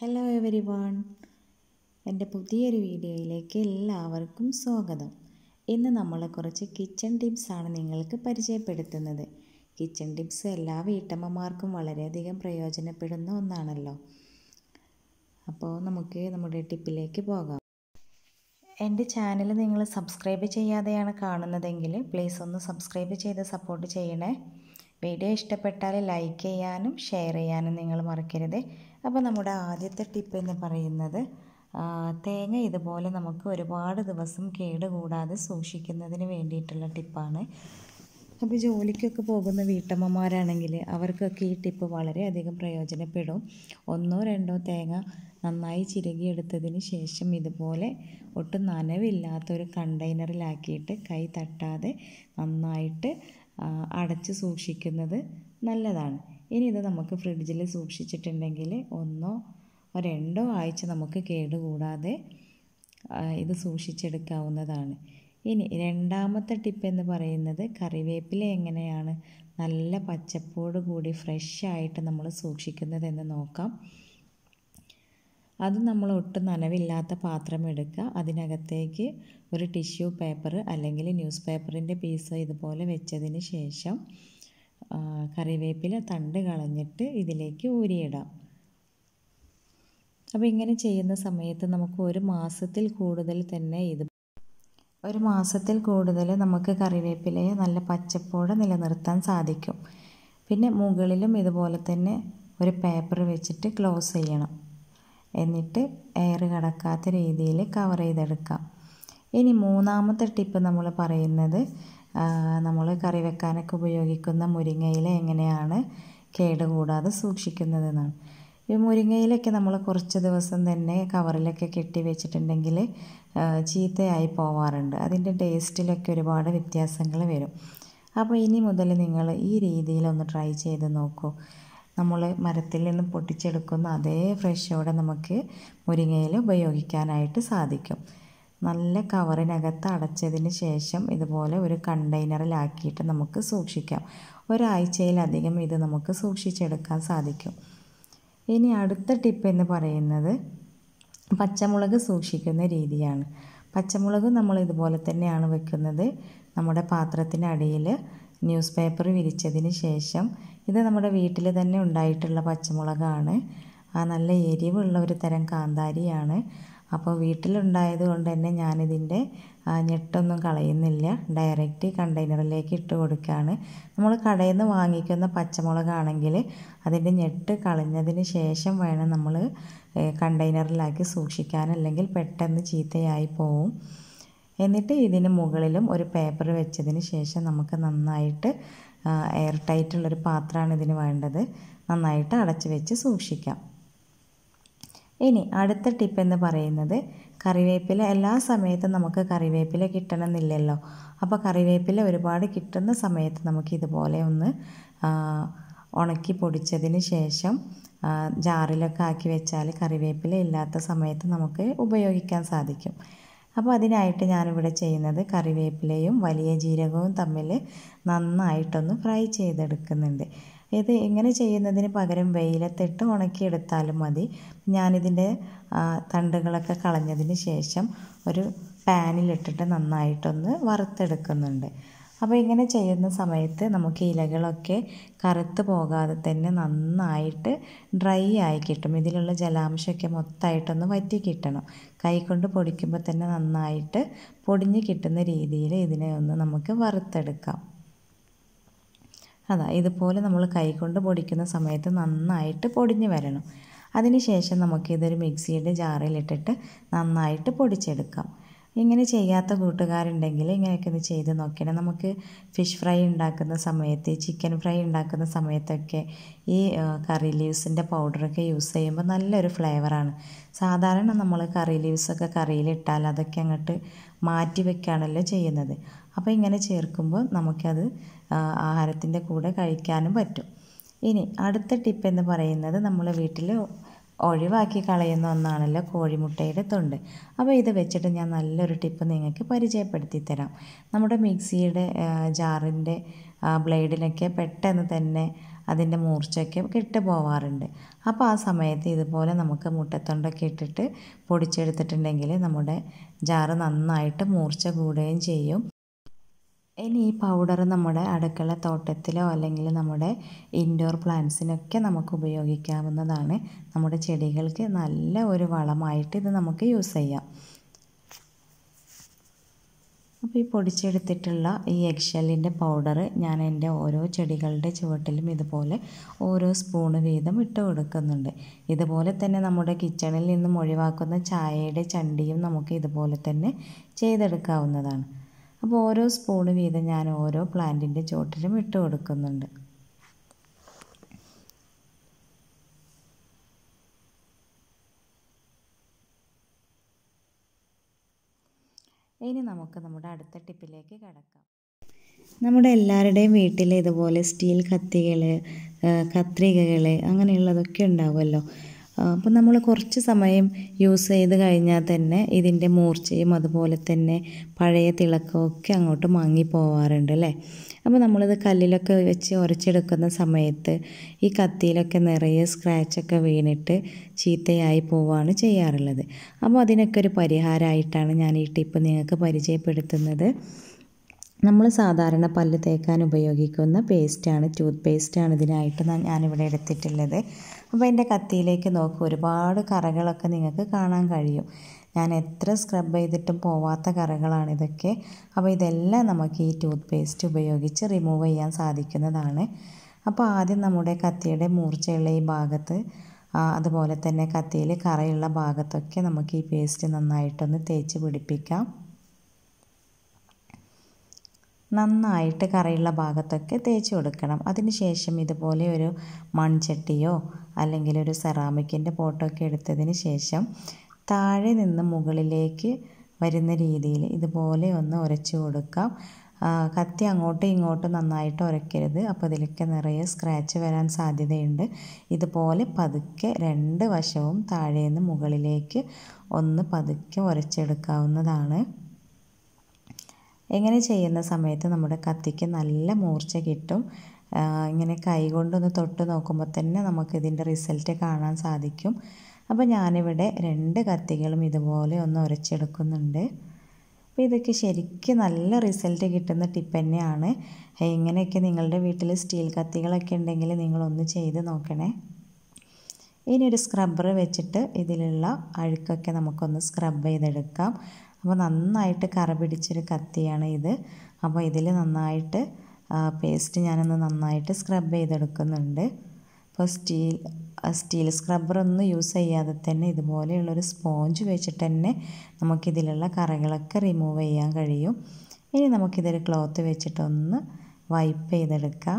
hello every one എൻ്റെ പുതിയൊരു വീഡിയോയിലേക്ക് എല്ലാവർക്കും സ്വാഗതം ഇന്ന് നമ്മൾ കുറച്ച് കിച്ചൺ ടിപ്സാണ് നിങ്ങൾക്ക് പരിചയപ്പെടുത്തുന്നത് കിച്ചൺ ടിപ്സ് എല്ലാ വീട്ടമ്മമാർക്കും വളരെയധികം പ്രയോജനപ്പെടുന്ന ഒന്നാണല്ലോ അപ്പോൾ നമുക്ക് നമ്മുടെ ടിപ്പിലേക്ക് പോകാം എൻ്റെ ചാനൽ നിങ്ങൾ സബ്സ്ക്രൈബ് ചെയ്യാതെയാണ് കാണുന്നതെങ്കിൽ പ്ലീസ് ഒന്ന് സബ്സ്ക്രൈബ് ചെയ്ത് സപ്പോർട്ട് ചെയ്യണേ വീഡിയോ ഇഷ്ടപ്പെട്ടാൽ ലൈക്ക് ചെയ്യാനും ഷെയർ ചെയ്യാനും നിങ്ങൾ മറക്കരുത് അപ്പോൾ നമ്മുടെ ആദ്യത്തെ ടിപ്പ് എന്ന് പറയുന്നത് തേങ്ങ ഇതുപോലെ നമുക്ക് ഒരുപാട് ദിവസം കേടുകൂടാതെ സൂക്ഷിക്കുന്നതിന് വേണ്ടിയിട്ടുള്ള ടിപ്പാണ് അപ്പോൾ ജോലിക്കൊക്കെ പോകുന്ന വീട്ടമ്മമാരാണെങ്കിൽ അവർക്കൊക്കെ ഈ ടിപ്പ് വളരെയധികം പ്രയോജനപ്പെടും ഒന്നോ രണ്ടോ തേങ്ങ നന്നായി ചിരകിയെടുത്തതിന് ശേഷം ഇതുപോലെ ഒട്ടും നനവില്ലാത്തൊരു കണ്ടെയ്നറിലാക്കിയിട്ട് കൈ തട്ടാതെ നന്നായിട്ട് അടച്ച് സൂക്ഷിക്കുന്നത് നല്ലതാണ് ഇനി ഇത് നമുക്ക് ഫ്രിഡ്ജിൽ സൂക്ഷിച്ചിട്ടുണ്ടെങ്കിൽ ഒന്നോ രണ്ടോ ആഴ്ച നമുക്ക് കേടുകൂടാതെ ഇത് സൂക്ഷിച്ചെടുക്കാവുന്നതാണ് ഇനി രണ്ടാമത്തെ ടിപ്പ് എന്ന് പറയുന്നത് കറിവേപ്പില എങ്ങനെയാണ് നല്ല പച്ചപ്പോട് കൂടി ഫ്രഷ് ആയിട്ട് നമ്മൾ സൂക്ഷിക്കുന്നതെന്ന് നോക്കാം അത് നമ്മൾ ഒട്ടും നനവില്ലാത്ത പാത്രം എടുക്കുക അതിനകത്തേക്ക് ഒരു ടിഷ്യൂ പേപ്പർ അല്ലെങ്കിൽ ന്യൂസ് പേപ്പറിൻ്റെ പീസ് ഇതുപോലെ വെച്ചതിന് ശേഷം കറിവേപ്പില തണ്ട് കളഞ്ഞിട്ട് ഇതിലേക്ക് ഊരിയിടാം അപ്പോൾ ഇങ്ങനെ ചെയ്യുന്ന സമയത്ത് നമുക്ക് ഒരു മാസത്തിൽ കൂടുതൽ തന്നെ ഇത് ഒരു മാസത്തിൽ കൂടുതൽ നമുക്ക് കറിവേപ്പിലയെ നല്ല പച്ചപ്പോടെ നിലനിർത്താൻ സാധിക്കും പിന്നെ മുകളിലും ഇതുപോലെ തന്നെ ഒരു പേപ്പർ വെച്ചിട്ട് ക്ലോസ് ചെയ്യണം എന്നിട്ട് എയർ കടക്കാത്ത രീതിയിൽ കവർ ചെയ്തെടുക്കാം ഇനി മൂന്നാമത്തെ ടിപ്പ് നമ്മൾ പറയുന്നത് നമ്മൾ കറി വെക്കാനൊക്കെ ഉപയോഗിക്കുന്ന മുരിങ്ങയില എങ്ങനെയാണ് കേടുകൂടാതെ സൂക്ഷിക്കുന്നതെന്നാണ് ഈ മുരിങ്ങയിലൊക്കെ നമ്മൾ കുറച്ച് ദിവസം തന്നെ കവറിലൊക്കെ കെട്ടി വെച്ചിട്ടുണ്ടെങ്കിൽ ചീത്തയായി പോവാറുണ്ട് അതിൻ്റെ ടേസ്റ്റിലൊക്കെ ഒരുപാട് വ്യത്യാസങ്ങൾ വരും അപ്പോൾ ഇനി മുതൽ നിങ്ങൾ ഈ രീതിയിലൊന്ന് ട്രൈ ചെയ്ത് നോക്കൂ നമ്മൾ മരത്തിൽ നിന്നും പൊട്ടിച്ചെടുക്കുന്ന അതേ ഫ്രഷോടെ നമുക്ക് മുരിങ്ങയില ഉപയോഗിക്കാനായിട്ട് സാധിക്കും നല്ല കവറിനകത്ത് അടച്ചതിന് ശേഷം ഇതുപോലെ ഒരു കണ്ടെയ്നറിലാക്കിയിട്ട് നമുക്ക് സൂക്ഷിക്കാം ഒരാഴ്ചയിലധികം ഇത് നമുക്ക് സൂക്ഷിച്ചെടുക്കാൻ സാധിക്കും ഇനി അടുത്ത ടിപ്പ് എന്ന് പറയുന്നത് പച്ചമുളക് സൂക്ഷിക്കുന്ന രീതിയാണ് പച്ചമുളക് നമ്മൾ ഇതുപോലെ തന്നെയാണ് വെക്കുന്നത് നമ്മുടെ പാത്രത്തിനടിയിൽ ന്യൂസ് പേപ്പർ വിരിച്ചതിന് ശേഷം ഇത് നമ്മുടെ വീട്ടിൽ തന്നെ ഉണ്ടായിട്ടുള്ള പച്ചമുളകാണ് ആ നല്ല എരിവുള്ള ഒരു തരം കാന്താരിയാണ് അപ്പോൾ വീട്ടിലുണ്ടായത് കൊണ്ട് തന്നെ ഞാനിതിൻ്റെ ഞെട്ടൊന്നും കളയുന്നില്ല ഡയറക്റ്റ് കണ്ടെയ്നറിലേക്ക് ഇട്ട് കൊടുക്കുകയാണ് നമ്മൾ കടയിൽ നിന്ന് വാങ്ങിക്കുന്ന പച്ചമുളകാണെങ്കിൽ അതിൻ്റെ ഞെട്ട് കളഞ്ഞതിന് ശേഷം വേണം നമ്മൾ കണ്ടെയ്നറിലാക്കി സൂക്ഷിക്കാൻ അല്ലെങ്കിൽ പെട്ടെന്ന് ചീത്തയായി പോവും എന്നിട്ട് ഇതിന് മുകളിലും ഒരു പേപ്പർ വെച്ചതിന് ശേഷം നമുക്ക് നന്നായിട്ട് എയർ ടൈറ്റുള്ളൊരു പാത്രമാണ് ഇതിന് വേണ്ടത് നന്നായിട്ട് അടച്ചു വെച്ച് സൂക്ഷിക്കാം ഇനി അടുത്ത ടിപ്പ് എന്ന് പറയുന്നത് കറിവേപ്പില എല്ലാ സമയത്തും നമുക്ക് കറിവേപ്പില കിട്ടണമെന്നില്ലല്ലോ അപ്പോൾ കറിവേപ്പില ഒരുപാട് കിട്ടുന്ന സമയത്ത് നമുക്ക് ഇതുപോലെ ഒന്ന് ഉണക്കി പൊടിച്ചതിന് ശേഷം ജാറിലൊക്കെ ആക്കി വെച്ചാൽ കറിവേപ്പില ഇല്ലാത്ത സമയത്ത് നമുക്ക് ഉപയോഗിക്കാൻ സാധിക്കും അപ്പോൾ അതിനായിട്ട് ഞാനിവിടെ ചെയ്യുന്നത് കറിവേപ്പിലയും വലിയ ജീരകവും തമ്മിൽ നന്നായിട്ടൊന്ന് ഫ്രൈ ചെയ്തെടുക്കുന്നുണ്ട് ഇത് ഇങ്ങനെ ചെയ്യുന്നതിന് പകരം വെയിലത്തിട്ട് ഉണക്കിയെടുത്താലും മതി ഞാനിതിൻ്റെ തണ്ടുകളൊക്കെ കളഞ്ഞതിന് ശേഷം ഒരു പാനിലിട്ടിട്ട് നന്നായിട്ടൊന്ന് വറുത്തെടുക്കുന്നുണ്ട് അപ്പോൾ ഇങ്ങനെ ചെയ്യുന്ന സമയത്ത് നമുക്ക് ഇലകളൊക്കെ കറുത്ത് പോകാതെ തന്നെ നന്നായിട്ട് ഡ്രൈ ആയി കിട്ടും ഇതിലുള്ള ജലാംശമൊക്കെ മൊത്തമായിട്ടൊന്ന് വറ്റി കിട്ടണം കൈ കൊണ്ട് പൊടിക്കുമ്പോൾ തന്നെ നന്നായിട്ട് പൊടിഞ്ഞ് കിട്ടുന്ന രീതിയിൽ ഇതിനെ ഒന്ന് നമുക്ക് വറുത്തെടുക്കാം അതാ ഇതുപോലെ നമ്മൾ കൈകൊണ്ട് പൊടിക്കുന്ന സമയത്ത് നന്നായിട്ട് പൊടിഞ്ഞ് വരണം അതിനുശേഷം നമുക്കിതൊരു മിക്സിയുടെ ജാറിലിട്ടിട്ട് നന്നായിട്ട് പൊടിച്ചെടുക്കാം ഇങ്ങനെ ചെയ്യാത്ത കൂട്ടുകാരുണ്ടെങ്കിൽ ഇങ്ങനെയൊക്കെ ഒന്ന് ചെയ്ത് നോക്കണം നമുക്ക് ഫിഷ് ഫ്രൈ ഉണ്ടാക്കുന്ന സമയത്ത് ചിക്കൻ ഫ്രൈ ഉണ്ടാക്കുന്ന സമയത്തൊക്കെ ഈ കറി ലീവ്സിൻ്റെ പൗഡറൊക്കെ യൂസ് ചെയ്യുമ്പോൾ നല്ലൊരു ഫ്ലേവറാണ് സാധാരണ നമ്മൾ കറി ലീവ്സൊക്കെ കറിയിലിട്ടാൽ അതൊക്കെ അങ്ങോട്ട് മാറ്റി വെക്കുകയാണല്ലോ ചെയ്യുന്നത് അപ്പോൾ ഇങ്ങനെ ചേർക്കുമ്പോൾ നമുക്കത് ആഹാരത്തിൻ്റെ കൂടെ കഴിക്കാനും പറ്റും ഇനി അടുത്ത ടിപ്പ് എന്ന് പറയുന്നത് നമ്മൾ വീട്ടിൽ ഒഴിവാക്കി കളയുന്ന ഒന്നാണല്ലോ കോഴിമുട്ടയുടെ തൊണ്ട് അപ്പോൾ ഇത് വെച്ചിട്ട് ഞാൻ നല്ലൊരു ടിപ്പ് നിങ്ങൾക്ക് പരിചയപ്പെടുത്തി തരാം നമ്മുടെ മിക്സിയുടെ ജാറിൻ്റെ ബ്ലേഡിനൊക്കെ പെട്ടെന്ന് തന്നെ അതിൻ്റെ മൂർച്ചയൊക്കെ കെട്ട് പോവാറുണ്ട് അപ്പോൾ ആ സമയത്ത് ഇതുപോലെ നമുക്ക് മുട്ടത്തൊണ്ടൊക്കെ ഇട്ടിട്ട് പൊടിച്ചെടുത്തിട്ടുണ്ടെങ്കിൽ നമ്മുടെ ജാറ് നന്നായിട്ട് മൂർച്ച കൂടുകയും ചെയ്യും ഇനി ഈ പൗഡർ നമ്മുടെ അടുക്കള തോട്ടത്തിലോ അല്ലെങ്കിൽ നമ്മുടെ ഇൻഡോർ പ്ലാന്റ്സിനൊക്കെ നമുക്ക് ഉപയോഗിക്കാവുന്നതാണ് നമ്മുടെ ചെടികൾക്ക് നല്ല ഒരു വളമായിട്ട് ഇത് നമുക്ക് യൂസ് ചെയ്യാം അപ്പോൾ ഈ പൊടിച്ചെടുത്തിട്ടുള്ള ഈ എഗ്ഷെല്ലിൻ്റെ പൗഡർ ഞാൻ എൻ്റെ ഓരോ ചെടികളുടെ ചുവട്ടിലും ഇതുപോലെ ഓരോ സ്പൂണ് വീതം ഇട്ട് കൊടുക്കുന്നുണ്ട് ഇതുപോലെ തന്നെ നമ്മുടെ കിച്ചണിൽ നിന്നും ഒഴിവാക്കുന്ന ചായയുടെ ചണ്ടിയും നമുക്ക് ഇതുപോലെ തന്നെ ചെയ്തെടുക്കാവുന്നതാണ് അപ്പോൾ ഓരോ സ്പൂണ് വീതം ഞാൻ ഓരോ പ്ലാന്റിൻ്റെ ചുവട്ടിലും ഇട്ട് കൊടുക്കുന്നുണ്ട് ഇനി നമുക്ക് നമ്മുടെ അടുത്ത ടിപ്പിലേക്ക് കിടക്കാം നമ്മുടെ എല്ലാവരുടെയും വീട്ടിൽ ഇതുപോലെ സ്റ്റീൽ കത്തികൾ കത്രികകൾ അങ്ങനെയുള്ളതൊക്കെ ഉണ്ടാവുമല്ലോ അപ്പോൾ നമ്മൾ കുറച്ച് സമയം യൂസ് ചെയ്ത് കഴിഞ്ഞാൽ തന്നെ ഇതിൻ്റെ മൂർച്ചയും അതുപോലെ തന്നെ പഴയ തിളക്കമൊക്കെ അങ്ങോട്ട് മങ്ങി പോവാറുണ്ട് അല്ലേ അപ്പോൾ നമ്മളിത് കല്ലിലൊക്കെ വെച്ച് ഉരച്ചെടുക്കുന്ന സമയത്ത് ഈ കത്തിയിലൊക്കെ നിറയെ സ്ക്രാച്ചൊക്കെ വീണിട്ട് ചീത്തയായി പോവുകയാണ് ചെയ്യാറുള്ളത് അപ്പോൾ അതിനൊക്കെ ഒരു പരിഹാരമായിട്ടാണ് ഞാൻ ഈ ടിപ്പ് നിങ്ങൾക്ക് പരിചയപ്പെടുത്തുന്നത് നമ്മൾ സാധാരണ പല്ല് തേക്കാൻ ഉപയോഗിക്കുന്ന പേസ്റ്റാണ് ടൂത്ത് പേസ്റ്റാണ് ഇതിനായിട്ട് ഞാനിവിടെ എടുത്തിട്ടുള്ളത് അപ്പോൾ എൻ്റെ കത്തിയിലേക്ക് നോക്ക് ഒരുപാട് കറകളൊക്കെ നിങ്ങൾക്ക് കാണാൻ കഴിയും ഞാൻ എത്ര സ്ക്രബ് ചെയ്തിട്ടും പോവാത്ത കറകളാണ് ഇതൊക്കെ അപ്പോൾ ഇതെല്ലാം നമുക്ക് ഈ ടൂത്ത് പേസ്റ്റ് ഉപയോഗിച്ച് റിമൂവ് ചെയ്യാൻ സാധിക്കുന്നതാണ് അപ്പോൾ ആദ്യം നമ്മുടെ കത്തിയുടെ മൂർച്ചയുള്ള ഈ ഭാഗത്ത് അതുപോലെ തന്നെ കത്തിയിൽ കറയുള്ള ഭാഗത്തൊക്കെ നമുക്ക് ഈ പേസ്റ്റ് നന്നായിട്ടൊന്ന് തേച്ച് പിടിപ്പിക്കാം നന്നായിട്ട് കറയുള്ള ഭാഗത്തൊക്കെ തേച്ച് കൊടുക്കണം അതിനുശേഷം ഇതുപോലെ ഒരു മൺചട്ടിയോ അല്ലെങ്കിൽ ഒരു സെറാമിക്കിൻ്റെ പോട്ടൊക്കെ എടുത്തതിന് ശേഷം താഴെ നിന്ന് മുകളിലേക്ക് വരുന്ന രീതിയിൽ ഇതുപോലെ ഒന്ന് ഉരച്ച് കൊടുക്കാം കത്തി അങ്ങോട്ടും ഇങ്ങോട്ടും നന്നായിട്ട് ഉരയ്ക്കരുത് അപ്പോൾ ഇതിലൊക്കെ നിറയെ സ്ക്രാച്ച് വരാൻ സാധ്യതയുണ്ട് ഇതുപോലെ പതുക്കെ രണ്ട് വശവും താഴെ നിന്ന് മുകളിലേക്ക് ഒന്ന് പതുക്കെ ഉരച്ചെടുക്കാവുന്നതാണ് എങ്ങനെ ചെയ്യുന്ന സമയത്ത് നമ്മുടെ കത്തിക്ക് നല്ല മൂർച്ച കിട്ടും ഇങ്ങനെ കൈ കൊണ്ടൊന്ന് തൊട്ട് നോക്കുമ്പോൾ തന്നെ നമുക്ക് ഇതിൻ്റെ റിസൾട്ട് കാണാൻ സാധിക്കും അപ്പോൾ ഞാനിവിടെ രണ്ട് കത്തികളും ഇതുപോലെ ഒന്ന് ഉരച്ചെടുക്കുന്നുണ്ട് അപ്പോൾ ഇതൊക്കെ ശരിക്കും നല്ല റിസൾട്ട് കിട്ടുന്ന ടിപ്പ് തന്നെയാണ് ഇങ്ങനെയൊക്കെ നിങ്ങളുടെ വീട്ടിൽ സ്റ്റീൽ കത്തികളൊക്കെ ഉണ്ടെങ്കിൽ നിങ്ങളൊന്ന് ചെയ്ത് നോക്കണേ ഇനി ഒരു സ്ക്രബ്ബർ വെച്ചിട്ട് ഇതിലുള്ള അഴുക്കൊക്കെ നമുക്കൊന്ന് സ്ക്രബ് ചെയ്തെടുക്കാം അപ്പോൾ നന്നായിട്ട് കറ പിടിച്ചൊരു കത്തിയാണ് ഇത് അപ്പോൾ ഇതിൽ നന്നായിട്ട് പേസ്റ്റ് ഞാനൊന്ന് നന്നായിട്ട് സ്ക്രബ് ചെയ്തെടുക്കുന്നുണ്ട് അപ്പോൾ സ്റ്റീൽ സ്റ്റീൽ സ്ക്രബ്ബറൊന്നും യൂസ് ചെയ്യാതെ തന്നെ ഇതുപോലെയുള്ളൊരു സ്പോഞ്ച് വെച്ചിട്ട് തന്നെ നമുക്കിതിലുള്ള കറകളൊക്കെ റിമൂവ് ചെയ്യാൻ കഴിയും ഇനി നമുക്കിതൊരു ക്ലോത്ത് വെച്ചിട്ടൊന്ന് വൈപ്പ് ചെയ്തെടുക്കാം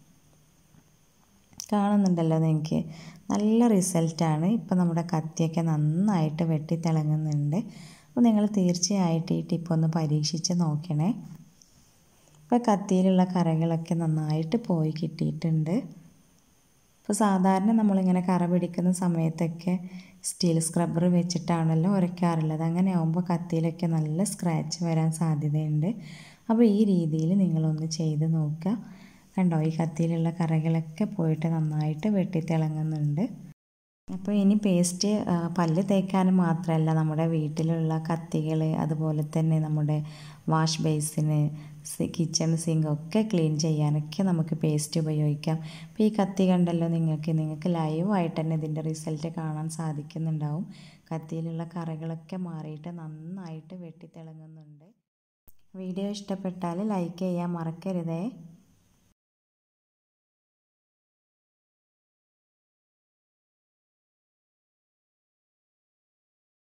കാണുന്നുണ്ടല്ലോ നിങ്ങൾക്ക് നല്ല റിസൾട്ടാണ് ഇപ്പോൾ നമ്മുടെ കത്തിയൊക്കെ നന്നായിട്ട് വെട്ടി തിളങ്ങുന്നുണ്ട് അപ്പോൾ നിങ്ങൾ തീർച്ചയായിട്ടും ഈ ടിപ്പ് ഒന്ന് പരീക്ഷിച്ച് നോക്കണേ ഇപ്പോൾ കത്തിയിലുള്ള കറകളൊക്കെ നന്നായിട്ട് പോയി കിട്ടിയിട്ടുണ്ട് ഇപ്പോൾ സാധാരണ നമ്മളിങ്ങനെ കറ പിടിക്കുന്ന സമയത്തൊക്കെ സ്റ്റീൽ സ്ക്രബ്ബർ വെച്ചിട്ടാണല്ലോ ഉരയ്ക്കാറുള്ളത് അങ്ങനെ ആകുമ്പോൾ കത്തിയിലൊക്കെ നല്ല സ്ക്രാച്ച് വരാൻ സാധ്യതയുണ്ട് അപ്പോൾ ഈ രീതിയിൽ നിങ്ങളൊന്ന് ചെയ്ത് നോക്കുക കണ്ടോ ഈ കത്തിയിലുള്ള കറകളൊക്കെ പോയിട്ട് നന്നായിട്ട് വെട്ടിത്തിളങ്ങുന്നുണ്ട് അപ്പോൾ ഇനി പേസ്റ്റ് പല്ല് തേക്കാൻ മാത്രമല്ല നമ്മുടെ വീട്ടിലുള്ള കത്തികൾ അതുപോലെ തന്നെ നമ്മുടെ വാഷ് ബേസിന് കിച്ചൺ സിങ്ക് ഒക്കെ ക്ലീൻ ചെയ്യാനൊക്കെ നമുക്ക് പേസ്റ്റ് ഉപയോഗിക്കാം അപ്പോൾ ഈ കത്തി കണ്ടല്ലോ നിങ്ങൾക്ക് നിങ്ങൾക്ക് ലൈവായിട്ട് തന്നെ ഇതിൻ്റെ റിസൾട്ട് കാണാൻ സാധിക്കുന്നുണ്ടാവും കത്തിയിലുള്ള കറകളൊക്കെ മാറിയിട്ട് നന്നായിട്ട് വെട്ടിത്തിളങ്ങുന്നുണ്ട് വീഡിയോ ഇഷ്ടപ്പെട്ടാൽ ലൈക്ക് ചെയ്യാൻ മറക്കരുതേ